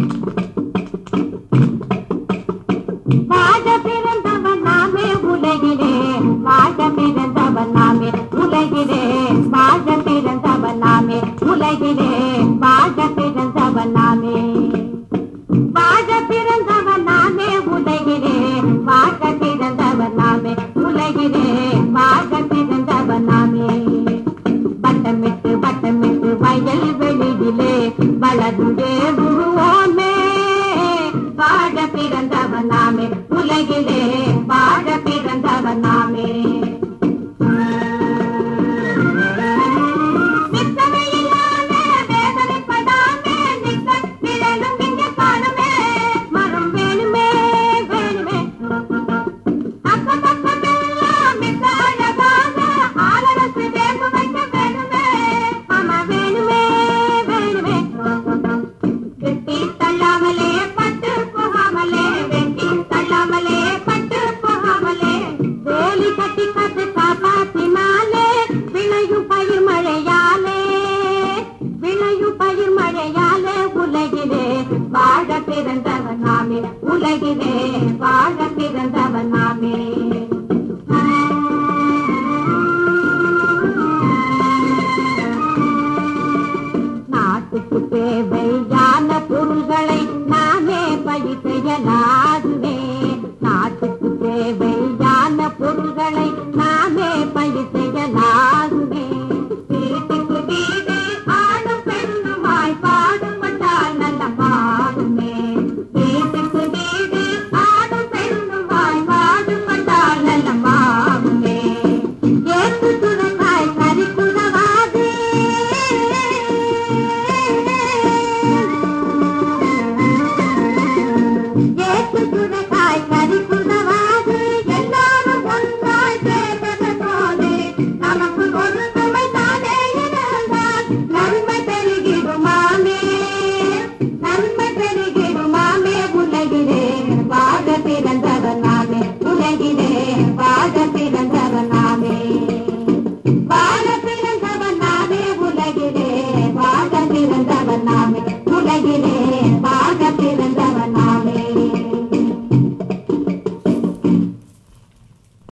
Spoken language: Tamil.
வாழ பிறந்தவன் நாமே உலகிலே வாழ பிறந்தவன் நாமே உலகிலே வாழ பிறந்தவன் நாமே உலகிலே வாழ பிறந்தவன் நாமே வாழ பிறந்தவன் நாமே உலகிலே வாழ பிறந்தவன் நாமே உலகிலே வாழ பிறந்தவன் நாமே வட்டமிட்டு வட்டமிட்டு வயல் வெளியிலே வளர்ந்தே உருவோமே வாழ பிறந்தவன் நாமே உலகிலே வாழ பிறந்தவன் நாமே நித்தனையில்லாத வேதனைப்படாமே நித்த நிழலும் இங்கே காணுமே மரம் வேணுமே வேணுமே அக்கம் பக்கமெல்லாம் மிக அழகாக ஆலரசு வேம்பு வைக்க வேணுமே ஆமா வேணுமே வேணுமே வெட்டி தள்ளாமலே பட்டு போகாமலே வெட்டி தள்ளாமலே பட்டு போகாமலே வேலி கட்டி கட்டு காப்பாத்தினாலே விளையும் பயிர் மழையாலே விளையும் பயிர் மழையாலே உலகிலே வாழ பிறந்தவன் நாமே உலகிலே வாழ பிறந்தவன் நாமே நாட்டுக்கு தேவையான பொருள்களை நாமே பயிர் செய்யலாதுவே